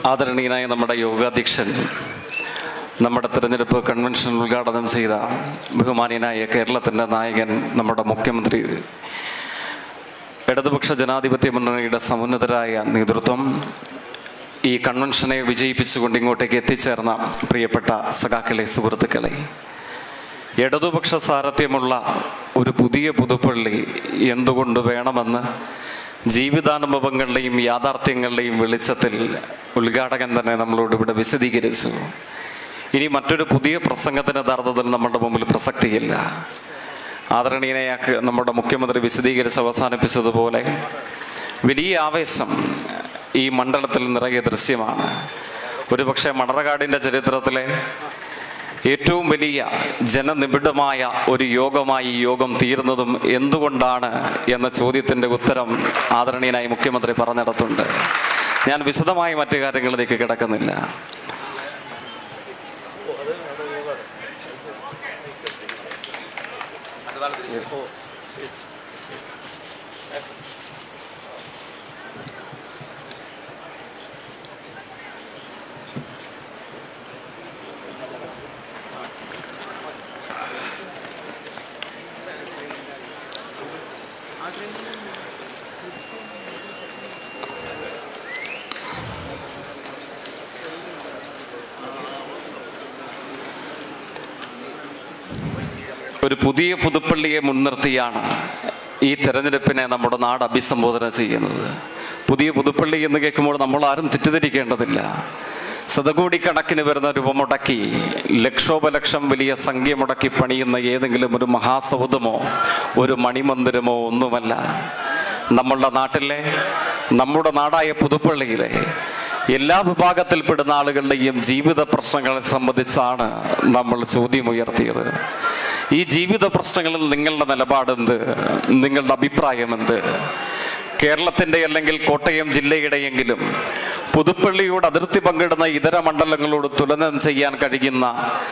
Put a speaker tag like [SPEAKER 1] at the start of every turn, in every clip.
[SPEAKER 1] ആദരണീയനായ നമ്മുടെ യോഗാധ്യക്ഷൻ നമ്മുടെ തിരഞ്ഞെടുപ്പ് കൺവെൻഷൻ ഉദ്ഘാടനം ചെയ്ത ബഹുമാനീയനായ കേരളത്തിൻ്റെ നായകൻ നമ്മുടെ മുഖ്യമന്ത്രി ഇടതുപക്ഷ ജനാധിപത്യ മുന്നണിയുടെ സമുന്നതരായ നേതൃത്വം ഈ കൺവെൻഷനെ വിജയിപ്പിച്ചുകൊണ്ട് ഇങ്ങോട്ടേക്ക് എത്തിച്ചേർന്ന പ്രിയപ്പെട്ട സഖാക്കളെ സുഹൃത്തുക്കളെ ഇടതുപക്ഷ സാരഥ്യമുള്ള ഒരു പുതിയ പുതുപ്പള്ളി എന്തുകൊണ്ട് വേണമെന്ന് ജീവിതാനുഭവങ്ങളുടെയും യാഥാർത്ഥ്യങ്ങളുടെയും വെളിച്ചത്തിൽ ഉദ്ഘാടകൻ തന്നെ നമ്മളോട് ഇവിടെ വിശദീകരിച്ചു ഇനി മറ്റൊരു പുതിയ പ്രസംഗത്തിന് യഥാർത്ഥത്തിൽ നമ്മുടെ മുമ്പിൽ പ്രസക്തിയില്ല ആദരണീയനായാക്ക് നമ്മുടെ മുഖ്യമന്ത്രി വിശദീകരിച്ച് അവസാനിപ്പിച്ചതുപോലെ വലിയ ആവേശം ഈ മണ്ഡലത്തിൽ നിറയെ ദൃശ്യമാണ് ഒരുപക്ഷെ മണറകാടിൻ്റെ ചരിത്രത്തിലെ ഏറ്റവും വലിയ ജനനിബിഡമായ ഒരു യോഗമായി ഈ യോഗം തീർന്നതും എന്തുകൊണ്ടാണ് എന്ന ചോദ്യത്തിൻ്റെ ഉത്തരം ആദരണീയനായി മുഖ്യമന്ത്രി പറഞ്ഞിടത്തുണ്ട് ഞാൻ വിശദമായി മറ്റു കാര്യങ്ങളിലേക്ക് കിടക്കുന്നില്ല ഒരു പുതിയ പുതുപ്പള്ളിയെ മുൻനിർത്തിയാണ് ഈ തെരഞ്ഞെടുപ്പിനെ നമ്മുടെ നാട് അഭിസംബോധന ചെയ്യുന്നത് പുതിയ പുതുപ്പള്ളി എന്ന് കേൾക്കുമ്പോൾ നമ്മൾ ആരും തെറ്റിദ്ധരിക്കേണ്ടതില്ല ശതകോടിക്കണക്കിന് വരുന്ന രൂപ മുടക്കി ലക്ഷോപലക്ഷം വലിയ സംഖ്യ മുടക്കി പണിയുന്ന ഏതെങ്കിലും ഒരു മഹാസൗധമോ ഒരു മണിമന്ദിരമോ ഒന്നുമല്ല നമ്മളുടെ നാട്ടിലെ നമ്മുടെ നാടായ പുതുപ്പള്ളിയിലെ എല്ലാ വിഭാഗത്തിൽപ്പെടുന്ന ആളുകളുടെയും ജീവിത പ്രശ്നങ്ങളെ സംബന്ധിച്ചാണ് നമ്മൾ ചോദ്യമുയർത്തിയത് ഈ ജീവിത പ്രശ്നങ്ങളിൽ നിങ്ങളുടെ നിലപാടെന്ത് നിങ്ങളുടെ അഭിപ്രായം എന്ത് കേരളത്തിൻ്റെ അല്ലെങ്കിൽ കോട്ടയം ജില്ലയുടെയെങ്കിലും പുതുപ്പള്ളിയോട് അതിർത്തി പങ്കിടുന്ന ഇതര മണ്ഡലങ്ങളോട് തുലനം ചെയ്യാൻ കഴിയുന്ന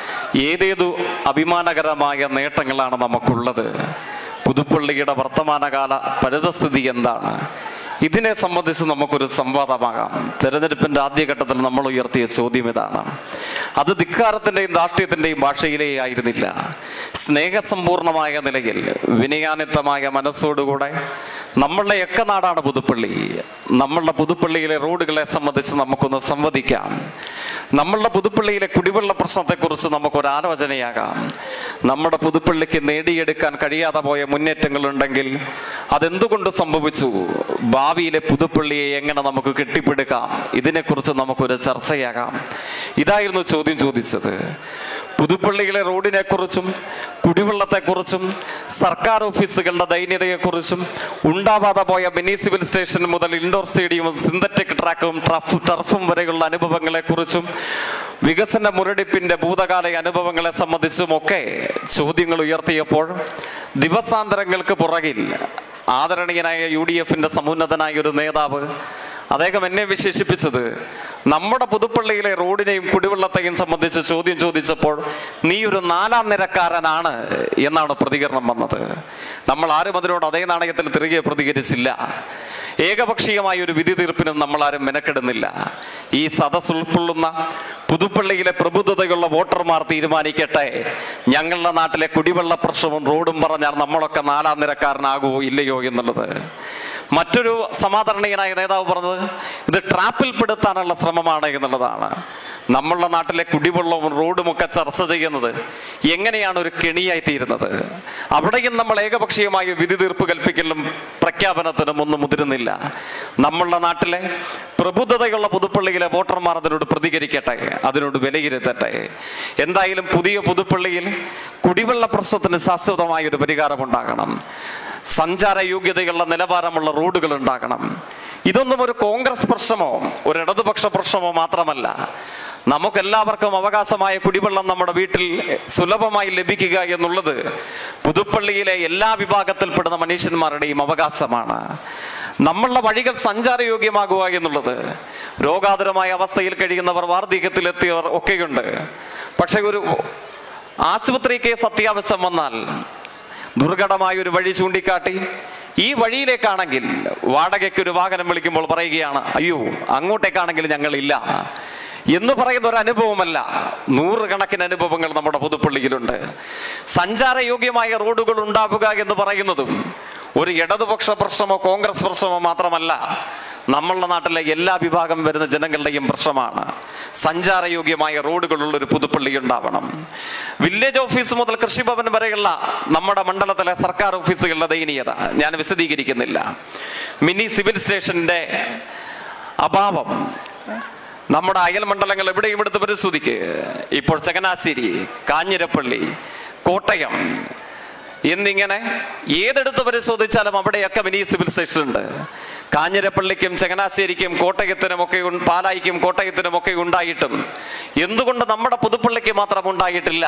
[SPEAKER 1] ഏതേതു അഭിമാനകരമായ നേട്ടങ്ങളാണ് നമുക്കുള്ളത് പുതുപ്പള്ളിയുടെ വർത്തമാനകാല പരിതസ്ഥിതി എന്താണ് ഇതിനെ സംബന്ധിച്ച് നമുക്കൊരു സംവാദമാകാം തെരഞ്ഞെടുപ്പിന്റെ ആദ്യഘട്ടത്തിൽ നമ്മൾ ഉയർത്തിയ ചോദ്യം ഇതാണ് അത് ധിക്കാരത്തിന്റെയും ധാർഷ്ട്യത്തിന്റെയും ഭാഷയിലേ ആയിരുന്നില്ല സ്നേഹസമ്പൂർണമായ നിലയിൽ വിനയാനിത്തമായ മനസ്സോടുകൂടെ നമ്മളുടെ ഒക്കെ നാടാണ് പുതുപ്പള്ളി നമ്മളുടെ പുതുപ്പള്ളിയിലെ റോഡുകളെ സംബന്ധിച്ച് നമുക്കൊന്ന് സംവദിക്കാം നമ്മളുടെ പുതുപ്പള്ളിയിലെ കുടിവെള്ള പ്രശ്നത്തെക്കുറിച്ച് നമുക്കൊരു ആലോചനയാകാം നമ്മുടെ പുതുപ്പള്ളിക്ക് നേടിയെടുക്കാൻ കഴിയാതെ പോയ മുന്നേറ്റങ്ങളുണ്ടെങ്കിൽ അതെന്തുകൊണ്ട് സംഭവിച്ചു ഭാവിയിലെ പുതുപ്പള്ളിയെ എങ്ങനെ നമുക്ക് കെട്ടിപ്പിടുക്കാം ഇതിനെക്കുറിച്ച് നമുക്കൊരു ചർച്ചയാകാം ഇതായിരുന്നു ചോദ്യം ചോദിച്ചത് പുതുപ്പള്ളിയിലെ റോഡിനെക്കുറിച്ചും കുടിവെള്ളത്തെക്കുറിച്ചും സർക്കാർ ഓഫീസുകളുടെ ദൈന്യതയെക്കുറിച്ചും ഉണ്ടാവാതെ പോയ മിനി സിവിൽ സ്റ്റേഷൻ മുതൽ ഇൻഡോർ സ്റ്റേഡിയവും സിന്തറ്റിക് ട്രാക്കും ടർഫ് ടർഫും വരെയുള്ള അനുഭവങ്ങളെക്കുറിച്ചും വികസന മുരടിപ്പിന്റെ ഭൂതകാല അനുഭവങ്ങളെ സംബന്ധിച്ചും ഒക്കെ ചോദ്യങ്ങൾ ഉയർത്തിയപ്പോൾ ദിവസാന്തരങ്ങൾക്ക് പുറകിൽ ആദരണീയനായ യു ഡി എഫിന്റെ സമുന്നതനായ ഒരു നേതാവ് അദ്ദേഹം എന്നെ വിശേഷിപ്പിച്ചത് നമ്മുടെ പുതുപ്പള്ളിയിലെ റോഡിനെയും കുടിവെള്ളത്തെയും സംബന്ധിച്ച് ചോദ്യം ചോദിച്ചപ്പോൾ നീ ഒരു നാലാം നിരക്കാരനാണ് എന്നാണ് പ്രതികരണം വന്നത് നമ്മൾ ആരും അതിനോട് അതേ നാണയത്തിൽ തിരികെ പ്രതികരിച്ചില്ല ഏകപക്ഷീയമായ ഒരു വിധി തീർപ്പിനും നമ്മൾ ആരും മെനക്കെടുന്നില്ല ഈ സദസ് ഉൾക്കൊള്ളുന്ന പുതുപ്പള്ളിയിലെ പ്രബുദ്ധതയുള്ള വോട്ടർമാർ തീരുമാനിക്കട്ടെ ഞങ്ങളുടെ നാട്ടിലെ കുടിവെള്ള പ്രശ്നവും റോഡും പറഞ്ഞാൽ നമ്മളൊക്കെ നാലാം നിരക്കാരനാകുമോ ഇല്ലയോ എന്നുള്ളത് മറ്റൊരു സമാദരണീയനായ നേതാവ് പറഞ്ഞത് ഇത് ട്രാപ്പിൽ പെടുത്താനുള്ള ശ്രമമാണ് എന്നുള്ളതാണ് നമ്മളുടെ നാട്ടിലെ കുടിവെള്ളവും റോഡും ഒക്കെ ചർച്ച ചെയ്യുന്നത് എങ്ങനെയാണ് ഒരു കെണിയായി തീരുന്നത് അവിടെയും നമ്മൾ ഏകപക്ഷീയമായ വിധി തീർപ്പ് കൽപ്പിക്കലും പ്രഖ്യാപനത്തിനും ഒന്നും മുതിരുന്നില്ല നമ്മളുടെ നാട്ടിലെ പ്രബുദ്ധതയുള്ള പുതുപ്പള്ളിയിലെ വോട്ടർമാർ അതിനോട് പ്രതികരിക്കട്ടെ അതിനോട് വിലയിരുത്തട്ടെ എന്തായാലും പുതിയ പുതുപ്പള്ളിയിൽ കുടിവെള്ള പ്രശ്നത്തിന് ശാശ്വതമായ ഒരു പരിഹാരമുണ്ടാകണം സഞ്ചാര യോഗ്യതയുള്ള നിലവാരമുള്ള റോഡുകൾ ഉണ്ടാക്കണം ഇതൊന്നും ഒരു കോൺഗ്രസ് പ്രശ്നമോ ഒരു ഇടതുപക്ഷ പ്രശ്നമോ മാത്രമല്ല നമുക്കെല്ലാവർക്കും അവകാശമായ കുടിവെള്ളം നമ്മുടെ വീട്ടിൽ സുലഭമായി ലഭിക്കുക എന്നുള്ളത് പുതുപ്പള്ളിയിലെ എല്ലാ വിഭാഗത്തിൽപ്പെടുന്ന മനുഷ്യന്മാരുടെയും അവകാശമാണ് നമ്മളുടെ വഴികൾ സഞ്ചാരയോഗ്യമാകുക എന്നുള്ളത് രോഗാതുരമായ അവസ്ഥയിൽ കഴിയുന്നവർ വാർദ്ധക്യത്തിലെത്തിയവർ ഒക്കെയുണ്ട് പക്ഷെ ഒരു ആശുപത്രി കേസ് അത്യാവശ്യം വന്നാൽ ദുർഘടമായ ഒരു വഴി ചൂണ്ടിക്കാട്ടി ഈ വഴിയിലേക്കാണെങ്കിൽ വാടകയ്ക്ക് ഒരു വാഹനം വിളിക്കുമ്പോൾ പറയുകയാണ് അയ്യോ അങ്ങോട്ടേക്കാണെങ്കിൽ ഞങ്ങളില്ല എന്ന് പറയുന്ന ഒരു അനുഭവമല്ല നൂറുകണക്കിന് അനുഭവങ്ങൾ നമ്മുടെ പുതുപ്പള്ളിയിലുണ്ട് സഞ്ചാരയോഗ്യമായ റോഡുകൾ ഉണ്ടാവുക എന്ന് പറയുന്നതും ഒരു ഇടതുപക്ഷ പ്രശ്നമോ കോൺഗ്രസ് പ്രശ്നമോ മാത്രമല്ല നമ്മളുടെ നാട്ടിലെ എല്ലാ വിഭാഗം വരുന്ന ജനങ്ങളുടെയും പ്രശ്നമാണ് സഞ്ചാരയോഗ്യമായ റോഡുകളുള്ള ഒരു പുതുപ്പള്ളി ഉണ്ടാവണം വില്ലേജ് ഓഫീസ് മുതൽ കൃഷിഭവൻ വരെയുള്ള നമ്മുടെ മണ്ഡലത്തിലെ സർക്കാർ ഓഫീസുകളുടെ ദയനീയത ഞാൻ വിശദീകരിക്കുന്നില്ല മിനി സിവിൽ സ്റ്റേഷന്റെ അഭാവം നമ്മുടെ അയൽ മണ്ഡലങ്ങൾ എവിടെയും എടുത്ത് പരിശോധിക്ക് ഇപ്പോൾ ചങ്ങനാശ്ശേരി കാഞ്ഞിരപ്പള്ളി കോട്ടയം എന്നിങ്ങനെ ഏതെടുത്ത് പരിശോധിച്ചാലും അവിടെയൊക്കെ മിനി സിവിൽ സ്റ്റേഷൻ ഉണ്ട് കാഞ്ഞിരപ്പള്ളിക്കും ചങ്ങനാശ്ശേരിക്കും കോട്ടയത്തിനും ഒക്കെ ഉൺ- പാലായിക്കും കോട്ടയത്തിനും ഒക്കെ ഉണ്ടായിട്ടും എന്തുകൊണ്ട് നമ്മുടെ പുതുപ്പള്ളിക്ക് മാത്രം ഉണ്ടായിട്ടില്ല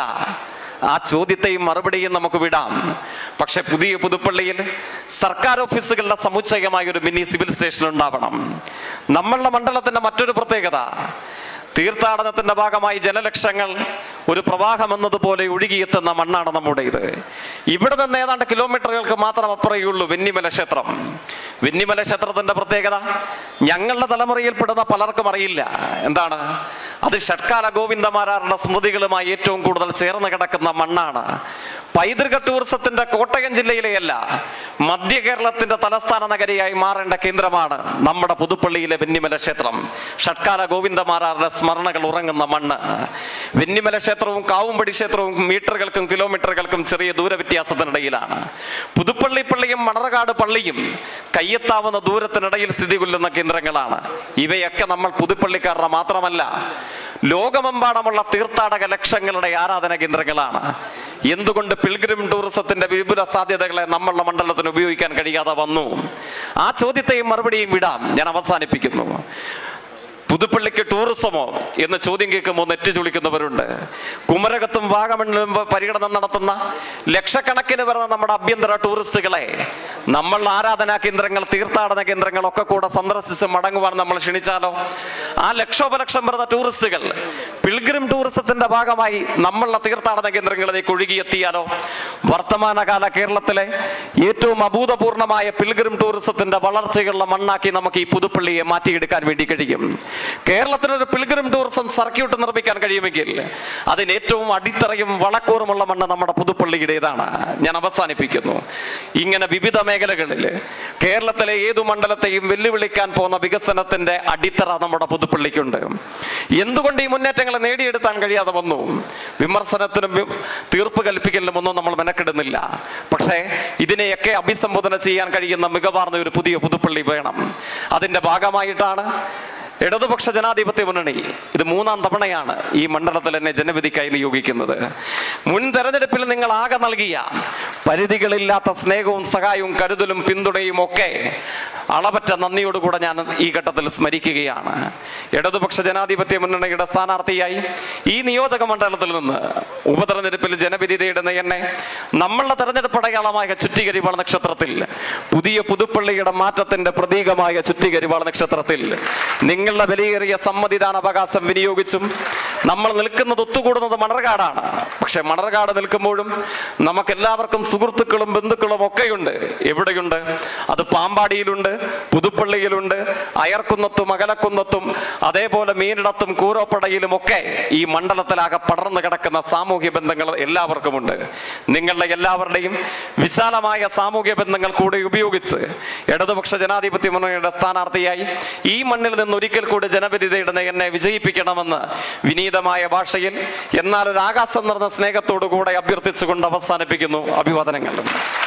[SPEAKER 1] ആ ചോദ്യത്തെയും മറുപടിയും നമുക്ക് വിടാം പക്ഷെ പുതിയ പുതുപ്പള്ളിയിൽ സർക്കാർ ഓഫീസുകളുടെ സമുച്ചയമായ ഒരു മിനി സിവിൽ സ്റ്റേഷൻ ഉണ്ടാവണം നമ്മളുടെ മണ്ഡലത്തിന്റെ മറ്റൊരു പ്രത്യേകത തീർത്ഥാടനത്തിന്റെ ഭാഗമായി ജനലക്ഷങ്ങൾ ഒരു പ്രവാഹം എന്നതുപോലെ ഒഴുകിയെത്തുന്ന മണ്ണാണ് നമ്മുടേത് ഇവിടെ നിന്ന് ഏതാണ്ട് കിലോമീറ്ററുകൾക്ക് മാത്രം അപ്പുറയുള്ളൂ വെന്നിമല ക്ഷേത്രം വെന്നിമല ക്ഷേത്രത്തിന്റെ പ്രത്യേകത ഞങ്ങളുടെ തലമുറയിൽപ്പെടുന്ന പലർക്കും അറിയില്ല എന്താണ് അത് ഷഡ്കാല ഗോവിന്ദമാരാറുടെ സ്മൃതികളുമായി ഏറ്റവും കൂടുതൽ ചേർന്ന് കിടക്കുന്ന മണ്ണാണ് പൈതൃക ടൂറിസത്തിന്റെ കോട്ടയം ജില്ലയിലെയല്ല മധ്യ കേരളത്തിന്റെ തലസ്ഥാന നഗരിയായി മാറേണ്ട കേന്ദ്രമാണ് നമ്മുടെ പുതുപ്പള്ളിയിലെ വെന്നിമല ക്ഷേത്രം ഷഡ്കാല ഗോവിന്ദമാരാറുടെ സ്മരണകൾ ഉറങ്ങുന്ന മണ്ണ് വെന്നിമല ക്ഷേത്രവും കാവുംപടി ക്ഷേത്രവും മീറ്ററുകൾക്കും കിലോമീറ്ററുകൾക്കും ചെറിയ ദൂര വ്യത്യാസത്തിനിടയിലാണ് പുതുപ്പള്ളി പള്ളിയും മണർകാട് പള്ളിയും കയ്യെത്താവുന്ന ദൂരത്തിനിടയിൽ സ്ഥിതി കൊള്ളുന്ന കേന്ദ്രങ്ങളാണ് ഇവയൊക്കെ നമ്മൾ പുതുപ്പള്ളിക്കാരുടെ മാത്രമല്ല ലോകമെമ്പാടുമുള്ള തീർത്ഥാടക ലക്ഷങ്ങളുടെ ആരാധന കേന്ദ്രങ്ങളാണ് എന്തുകൊണ്ട് പിൽഗ്രിം ടൂറിസത്തിന്റെ വിപുല സാധ്യതകളെ നമ്മളുടെ മണ്ഡലത്തിന് ഉപയോഗിക്കാൻ കഴിയാതെ വന്നു ആ ചോദ്യത്തെയും മറുപടിയും വിടാം ഞാൻ അവസാനിപ്പിക്കുന്നു പുതുപ്പള്ളിക്ക് ടൂറിസമോ എന്ന് ചോദ്യം കേൾക്കുമ്പോൾ നെറ്റ് ചുളിക്കുന്നവരുണ്ട് കുമരകത്തും വാഗമണ്ണിലും പര്യടനം നടത്തുന്ന ലക്ഷക്കണക്കിന് വരുന്ന നമ്മുടെ ആഭ്യന്തര ടൂറിസ്റ്റുകളെ നമ്മൾ ആരാധനാ കേന്ദ്രങ്ങൾ തീർത്ഥാടന കേന്ദ്രങ്ങൾ ഒക്കെ കൂടെ സന്ദർശിച്ച് മടങ്ങുവാൻ നമ്മൾ ക്ഷണിച്ചാലോ ആ ലക്ഷോപലക്ഷം വരുന്ന ടൂറിസ്റ്റുകൾ പിൽഗ്രിം ടൂറിസത്തിന്റെ ഭാഗമായി നമ്മളുടെ തീർത്ഥാടന കേന്ദ്രങ്ങളിലേക്ക് ഒഴുകിയെത്തിയാലോ വർത്തമാനകാല കേരളത്തിലെ ഏറ്റവും അഭൂതപൂർണമായ പിൽഗ്രിം ടൂറിസത്തിന്റെ വളർച്ചയുള്ള മണ്ണാക്കി നമുക്ക് ഈ പുതുപ്പള്ളിയെ മാറ്റിയെടുക്കാൻ വേണ്ടി കഴിയും കേരളത്തിന് ഒരു പിൽഗ്രിം ടൂറിസം സർക്യൂട്ട് നിർമ്മിക്കാൻ കഴിയുമെങ്കിൽ അതിന് ഏറ്റവും അടിത്തറയും വളക്കൂറുമുള്ള മണ്ണ് നമ്മുടെ പുതുപ്പള്ളിയുടേതാണ് ഞാൻ അവസാനിപ്പിക്കുന്നു ഇങ്ങനെ വിവിധ മേഖലകളിൽ കേരളത്തിലെ ഏതു മണ്ഡലത്തെയും വെല്ലുവിളിക്കാൻ പോകുന്ന വികസനത്തിന്റെ അടിത്തറ നമ്മുടെ പുതുപ്പള്ളിക്കുണ്ട് എന്തുകൊണ്ട് ഈ മുന്നേറ്റങ്ങൾ നേടിയെടുക്കാൻ കഴിയാതെ വന്നു വിമർശനത്തിനും വി- തീർപ്പ് കൽപ്പിക്കലിനും ഒന്നും നമ്മൾ മെനക്കെടുന്നില്ല പക്ഷേ ഇതിനെയൊക്കെ അഭിസംബോധന ചെയ്യാൻ കഴിയുന്ന മികവാർന്ന ഒരു പുതിയ പുതുപ്പള്ളി വേണം അതിന്റെ ഭാഗമായിട്ടാണ് ഇടതുപക്ഷ ജനാധിപത്യ മുന്നണി ഇത് മൂന്നാം തവണയാണ് ഈ മണ്ഡലത്തിൽ എന്നെ ജനവിധിക്കായി നിയോഗിക്കുന്നത് മുൻ തെരഞ്ഞെടുപ്പിൽ നിങ്ങൾ ആകെ നൽകിയ പരിധികളില്ലാത്ത സ്നേഹവും സഹായവും കരുതലും പിന്തുണയും ഒക്കെ അളവറ്റ നന്ദിയോടുകൂടെ ഞാൻ ഈ ഘട്ടത്തിൽ സ്മരിക്കുകയാണ് ഇടതുപക്ഷ ജനാധിപത്യ മുന്നണിയുടെ സ്ഥാനാർത്ഥിയായി ഈ നിയോജക മണ്ഡലത്തിൽ നിന്ന് ഉപതെരഞ്ഞെടുപ്പിൽ ജനവിധി തേടുന്ന എന്നെ നമ്മളുടെ തെരഞ്ഞെടുപ്പ് അടയാളമായ ചുറ്റികരിവാൾ നക്ഷത്രത്തിൽ പുതിയ പുതുപ്പള്ളിയുടെ മാറ്റത്തിന്റെ പ്രതീകമായ ചുറ്റികരിവാൾ നക്ഷത്രത്തിൽ നിങ്ങളുടെ വിലയേറിയ സമ്മതിദാന അവകാശം വിനിയോഗിച്ചും നമ്മൾ നിൽക്കുന്നത് ഒത്തുകൂടുന്നത് മണർകാടാണ് പക്ഷെ മണർകാട് നിൽക്കുമ്പോഴും നമുക്ക് എല്ലാവർക്കും സുഹൃത്തുക്കളും ബന്ധുക്കളും ഒക്കെയുണ്ട് എവിടെയുണ്ട് അത് പാമ്പാടിയിലുണ്ട് പുതുപ്പള്ളിയിലുണ്ട് അയർക്കുന്നത്തും അകലക്കുന്നത്തും അതേപോലെ മീനിടത്തും കൂരോപ്പടയിലും ഒക്കെ ഈ മണ്ഡലത്തിലാകെ പടർന്നു കിടക്കുന്ന സാമൂഹ്യ ബന്ധങ്ങൾ എല്ലാവർക്കുമുണ്ട് നിങ്ങളുടെ എല്ലാവരുടെയും വിശാലമായ സാമൂഹ്യ ബന്ധങ്ങൾ കൂടെ ഉപയോഗിച്ച് ഇടതുപക്ഷ ജനാധിപത്യ മുന്നണിയുടെ സ്ഥാനാർത്ഥിയായി ഈ മണ്ണിൽ നിന്ന് ഒരിക്കൽ കൂടി ജനവിധി തേടുന്ന എന്നെ വിജയിപ്പിക്കണമെന്ന് വിനീതമായ ഭാഷയിൽ എന്നാൽ ഒരു ആകാശം നിറഞ്ഞ സ്നേഹത്തോടു കൂടെ അഭ്യർത്ഥിച്ചുകൊണ്ട് അവസാനിപ്പിക്കുന്നു അഭിവാദനങ്ങൾ